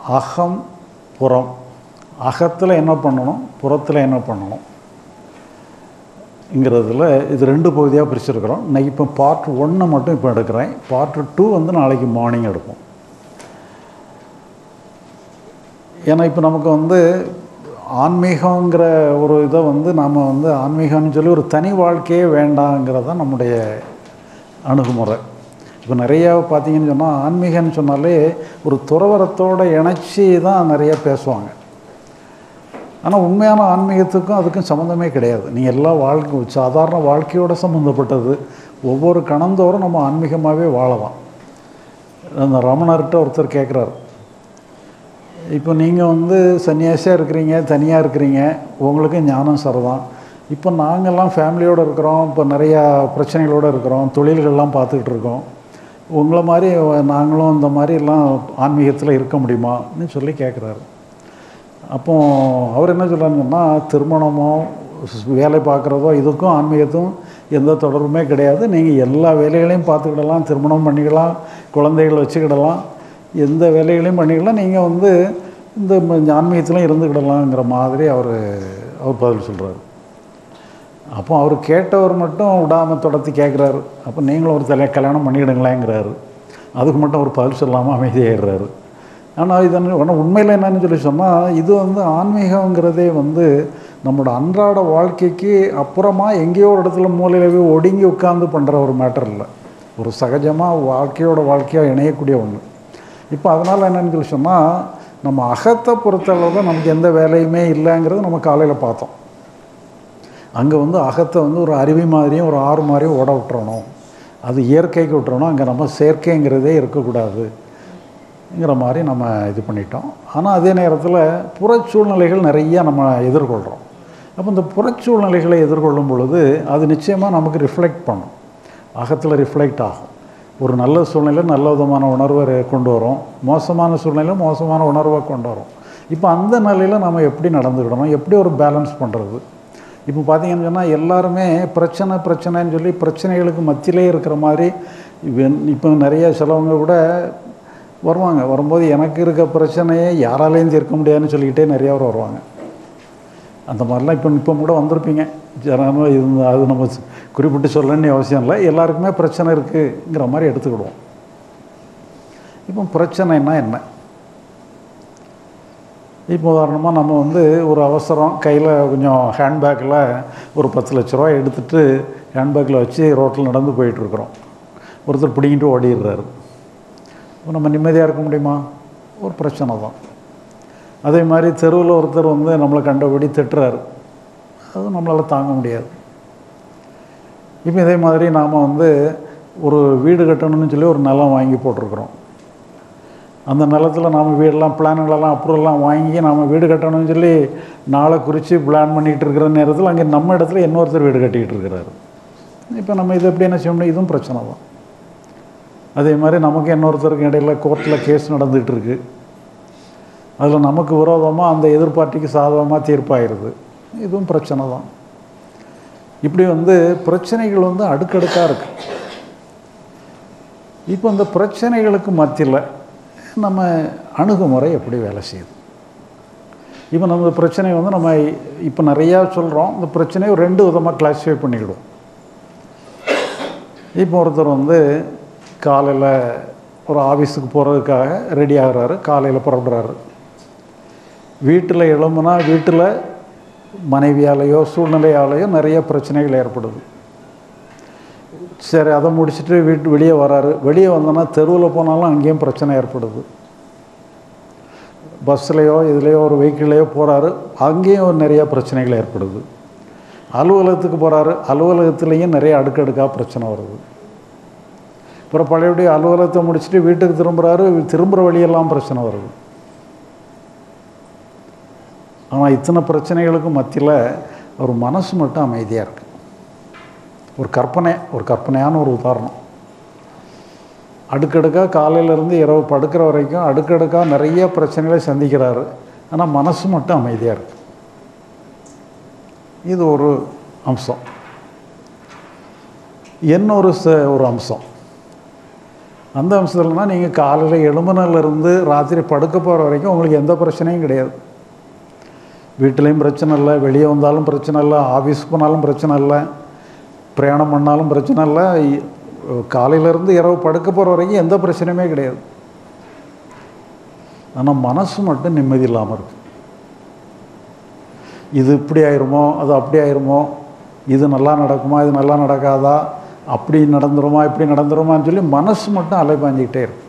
அகம் புறம் அகத்தில் என்ன பண்ணணும் புறத்தில் என்ன பண்ணணும் ங்கிறதுல இது ரெண்டு பகுதியாக பிரிச்சிருக்கிறோம் நான் இப்போ பார்ட் ஒன்னை மட்டும் இப்போ எடுக்கிறேன் பார்ட் டூ வந்து நாளைக்கு மார்னிங் எடுப்போம் ஏன்னா இப்போ நமக்கு வந்து ஆன்மீகங்கிற ஒரு இதை வந்து நாம் வந்து ஆன்மீகம்னு சொல்லி ஒரு தனி வாழ்க்கையே வேண்டாங்கிறது தான் நம்முடைய அணுகுமுறை இப்போ நிறையா பார்த்தீங்கன்னு சொன்னால் ஆன்மீகம்னு சொன்னாலே ஒரு துறவரத்தோடு இணைச்சி தான் நிறைய பேசுவாங்க ஆனால் உண்மையான ஆன்மீகத்துக்கும் அதுக்கும் சம்மந்தமே கிடையாது நீங்கள் எல்லா வாழ்க்கை சாதாரண வாழ்க்கையோட சம்மந்தப்பட்டது ஒவ்வொரு கணந்தோறும் நம்ம ஆன்மீகமாகவே வாழலாம் அந்த ரமணர்கிட்ட ஒருத்தர் கேட்குறாரு இப்போ நீங்கள் வந்து சன்னியாசியாக இருக்கிறீங்க தனியாக இருக்கிறீங்க உங்களுக்கு ஞானம் சரதான் இப்போ நாங்கள்லாம் ஃபேமிலியோடு இருக்கிறோம் இப்போ நிறையா பிரச்சனைகளோடு இருக்கிறோம் தொழில்கள்லாம் பார்த்துக்கிட்டு இருக்கோம் உங்களை மாதிரி நாங்களும் இந்த மாதிரிலாம் ஆன்மீகத்தில் இருக்க முடியுமான்னு சொல்லி கேட்குறாரு அப்போ அவர் என்ன சொல்கிறாருன்னா திருமணமோ வேலை பார்க்குறதோ இதுக்கும் ஆன்மீகத்துக்கும் எந்த தொடர்புமே கிடையாது நீங்கள் எல்லா வேலைகளையும் பார்த்துக்கிடலாம் திருமணம் பண்ணிக்கலாம் குழந்தைகள் வச்சுக்கிடலாம் எந்த வேலைகளையும் பண்ணிக்கலாம் நீங்கள் வந்து இந்த ஆன்மீகத்திலும் இருந்துக்கிடலாங்கிற மாதிரி அவர் அவர் பதில் சொல்கிறார் அப்போ அவர் கேட்டவர் மட்டும் விடாமல் தொடர்த்தி கேட்குறாரு அப்போ நீங்களும் ஒரு தலை கல்யாணம் பண்ணிக்கிடுங்களேங்கிறாரு அதுக்கு மட்டும் அவர் பதில் சொல்லாமல் அமைதியாகிடுறாரு ஆனால் இது ஆனால் உண்மையில் என்னன்னு சொல்லி சொன்னால் இது வந்து ஆன்மீகங்கிறதே வந்து நம்மளோட அன்றாட வாழ்க்கைக்கு அப்புறமா எங்கேயோ ஒரு இடத்துல மூலையிலவே ஒடுங்கி உட்காந்து பண்ணுற ஒரு மேட்டர் இல்லை ஒரு சகஜமாக வாழ்க்கையோட வாழ்க்கையாக இணையக்கூடிய ஒன்று இப்போ அதனால் என்னன்னு சொல்லி சொன்னால் நம்ம அகத்தை பொறுத்தளவு தான் நமக்கு எந்த வேலையுமே இல்லைங்கிறது நம்ம காலையில் பார்த்தோம் அங்கே வந்து அகத்தை வந்து ஒரு அருவி மாதிரியும் ஒரு ஆறு மாதிரியும் ஓட விட்டுறணும் அது இயற்கைக்கு விட்டுறணும் அங்கே நம்ம செயற்கைங்கிறதே இருக்கக்கூடாதுங்கிற மாதிரி நம்ம இது பண்ணிட்டோம் ஆனால் அதே நேரத்தில் புறச்சூழ்நிலைகள் நிறைய நம்ம எதிர்கொள்கிறோம் அப்போ இந்த புறச்சூழ்நிலைகளை எதிர்கொள்ளும் பொழுது அது நிச்சயமாக நமக்கு ரிஃப்ளெக்ட் பண்ணும் அகத்தில் ரிஃப்ளெக்ட் ஆகும் ஒரு நல்ல சூழ்நிலை நல்ல விதமான உணர்வை கொண்டு வரும் மோசமான சூழ்நிலை மோசமான உணர்வை கொண்டு வரும் இப்போ அந்த நிலையில் நம்ம எப்படி நடந்துக்கிடணும் எப்படி ஒரு பேலன்ஸ் பண்ணுறது இப்போ பார்த்தீங்கன்னு சொன்னால் எல்லாருமே பிரச்சனை பிரச்சனைன்னு சொல்லி பிரச்சனைகளுக்கு மத்தியிலே இருக்கிற மாதிரி இப்போ நிறைய சிலவங்க கூட வருவாங்க வரும்போது எனக்கு இருக்க பிரச்சனையை யாராலையும் தீர்க்க முடியாதுன்னு சொல்லிக்கிட்டே நிறையா பேர் வருவாங்க அந்த மாதிரிலாம் இப்போ இப்போ கூட வந்திருப்பீங்க ஜனமாக இது அது நம்ம குறிப்பிட்டு சொல்லணும்னு அவசியம் இல்லை எல்லாருக்குமே பிரச்சனை இருக்குங்கிற மாதிரி எடுத்துக்கிடுவோம் இப்போ பிரச்சனைனா என்ன இப்போ உதாரணமாக நம்ம வந்து ஒரு அவசரம் கையில் கொஞ்சம் ஹேண்ட்பேக்கில் ஒரு பத்து லட்ச ரூபா எடுத்துகிட்டு ஹேண்ட்பேக்கில் வச்சு ரோட்டில் நடந்து போயிட்டுருக்குறோம் ஒருத்தர் பிடிங்கிட்டு ஓடிடுறாரு இப்போ நம்ம நிம்மதியாக இருக்க முடியுமா ஒரு பிரச்சனை தான் அதே மாதிரி தெருவில் ஒருத்தர் வந்து நம்மளை கண்டபடி திட்டுறாரு அது நம்மளால் தாங்க முடியாது இப்போ இதே மாதிரி நாம் வந்து ஒரு வீடு கட்டணும்னு சொல்லி ஒரு நிலம் வாங்கி போட்டிருக்கிறோம் அந்த நிலத்தில் நாம் வீடெல்லாம் பிளான்களெல்லாம் அப்ரூவல்லாம் வாங்கி நாம் வீடு கட்டணும்னு சொல்லி நாளை குறித்து பிளான் பண்ணிகிட்டு இருக்கிற நேரத்தில் அங்கே நம்ம இடத்துல இன்னொருத்தர் வீடு கட்டிக்கிட்டு இருக்கிறாரு இப்போ நம்ம இது எப்படி என்ன செய்ய முடியும் இதுவும் பிரச்சனை தான் அதே மாதிரி நமக்கு இன்னொருத்தருக்கு இடையில் கோர்ட்டில் கேஸ் நடந்துகிட்டு இருக்கு அதில் நமக்கு விரோதமாக அந்த எதிர்பார்ட்டிக்கு சாதகமாக தீர்ப்பாயிருது இதுவும் பிரச்சனை தான் இப்படி வந்து பிரச்சனைகள் வந்து அடுக்கடுக்காக இருக்குது இப்போ இந்த பிரச்சனைகளுக்கு மத்தியில் நம்ம அணுகுமுறை எப்படி வேலை செய்யுது இப்போ நம்ம பிரச்சனை வந்து நம்ம இப்போ நிறையா சொல்கிறோம் இந்த பிரச்சனையை ரெண்டு விதமாக கிளாஸிஃபை பண்ணிக்கிடுவோம் இப்போ ஒருத்தர் வந்து காலையில் ஒரு ஆஃபீஸுக்கு போகிறதுக்காக ரெடி ஆகிறாரு காலையில் புறப்படுறாரு வீட்டில் எழும்புனா வீட்டில் மனைவியாலேயோ சூழ்நிலையாலேயோ நிறைய பிரச்சனைகள் ஏற்படுது சரி அதை முடிச்சுட்டு வீட்டு வெளியே வராரு வெளியே வந்தோன்னா தெருவில் போனாலும் அங்கேயும் பிரச்சனை ஏற்படுது பஸ்லேயோ இதுலேயோ ஒரு வெஹிக்கிள்லேயோ போகிறாரு அங்கேயும் நிறைய பிரச்சனைகள் ஏற்படுது அலுவலகத்துக்கு போகிறாரு அலுவலகத்துலேயும் நிறைய அடுக்கடுக்காக பிரச்சனை வருது அப்புறம் பழையபடி அலுவலகத்தை முடிச்சுட்டு வீட்டுக்கு திரும்புகிறாரு திரும்புகிற வழியெல்லாம் பிரச்சனை வருது ஆனால் இத்தனை பிரச்சனைகளுக்கும் மத்தியில் ஒரு மனசு மட்டும் அமைதியாக இருக்குது ஒரு கற்பனை ஒரு கற்பனையான ஒரு உதாரணம் அடுக்கடுக்காக காலையிலேருந்து இரவு படுக்கிற வரைக்கும் அடுக்கடுக்காக நிறைய பிரச்சனைகளை சந்திக்கிறாரு ஆனால் மனசு மட்டும் அமைதியாக இருக்குது இது ஒரு அம்சம் இன்னொரு ச ஒரு அம்சம் அந்த அம்சத்துலனா நீங்கள் காலையில் எழும்புனிலேருந்து ராத்திரி படுக்க போகிற வரைக்கும் உங்களுக்கு எந்த பிரச்சனையும் கிடையாது வீட்டிலையும் பிரச்சனை இல்லை வெளியே வந்தாலும் பிரச்சனை இல்லை ஆஃபீஸ் போனாலும் பிரச்சனை இல்லை பிரயாணம் பண்ணாலும் பிரச்சனை இல்லை இ- காலையிலேருந்து இரவு படுக்க போகிற வரைக்கும் எந்த பிரச்சனையுமே கிடையாது ஆனால் மனசு மட்டும் நிம்மதி இல்லாமல் இருக்கு இது இப்படி ஆயிருமோ அது அப்படி ஆயிருமோ இது நல்லா நடக்குமா இது நல்லா நடக்காதா அப்படி நடந்துருமா இப்படி நடந்துருமான்னு சொல்லி மனசு மட்டும் அலைபாஞ்சிக்கிட்டே இருக்கு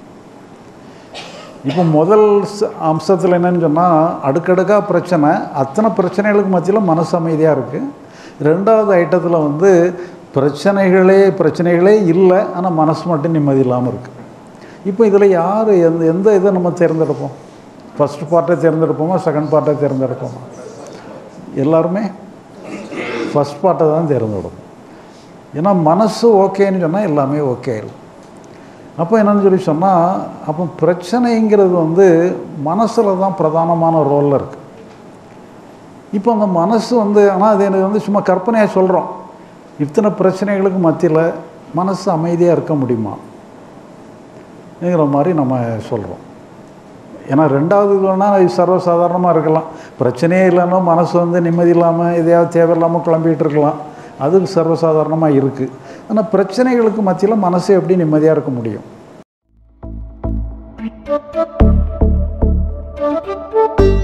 இப்போ முதல் ச- அம்சத்தில் என்னன்னு சொன்னால் அடுக்கடுக்காக பிரச்சனை அத்தனை பிரச்சனைகளுக்கு மத்தியில் மனசு அமைதியாக இருக்குது ரெண்டாவது ஐட்டத்தில் வந்து பிரச்சனைகளே பிரச்சனைகளே இல்லை ஆனால் மனசு மட்டும் நிம்மதி இல்லாமல் இருக்குது இப்போ இதில் யார் எந்த எந்த இதை நம்ம தேர்ந்தெடுப்போம் ஃபஸ்ட் பார்ட்டை தேர்ந்தெடுப்போமா செகண்ட் பார்ட்டை தேர்ந்தெடுப்போமா எல்லாருமே ஃபஸ்ட் பார்ட்டை தான் தேர்ந்தெடுப்போம் ஏன்னா மனசு ஓகேன்னு சொன்னால் எல்லாமே ஓகே ஆயிடும் அப்போ என்னன்னு சொல்லி சொன்னால் அப்போ பிரச்சனைங்கிறது வந்து மனசில் தான் பிரதானமான ரோலில் இருக்குது இப்போ அந்த மனசு வந்து ஆனால் அது எனக்கு வந்து சும்மா கற்பனையாக சொல்கிறோம் இத்தனை பிரச்சனைகளுக்கு மத்தியில் மனசு அமைதியாக இருக்க முடியுமா ங்கிற மாதிரி நம்ம சொல்கிறோம் ஏன்னா ரெண்டாவது இது வேணால் இது சர்வசாதாரணமாக இருக்கலாம் பிரச்சனையே இல்லைன்னா மனசு வந்து நிம்மதி இல்லாமல் எதையாவது தேவையில்லாமல் குழம்பிகிட்டு இருக்கலாம் அது சர்வசாதாரணமாக இருக்குது ஆனால் பிரச்சனைகளுக்கு மத்தியில் மனசு எப்படி நிம்மதியாக இருக்க முடியும் Thank you.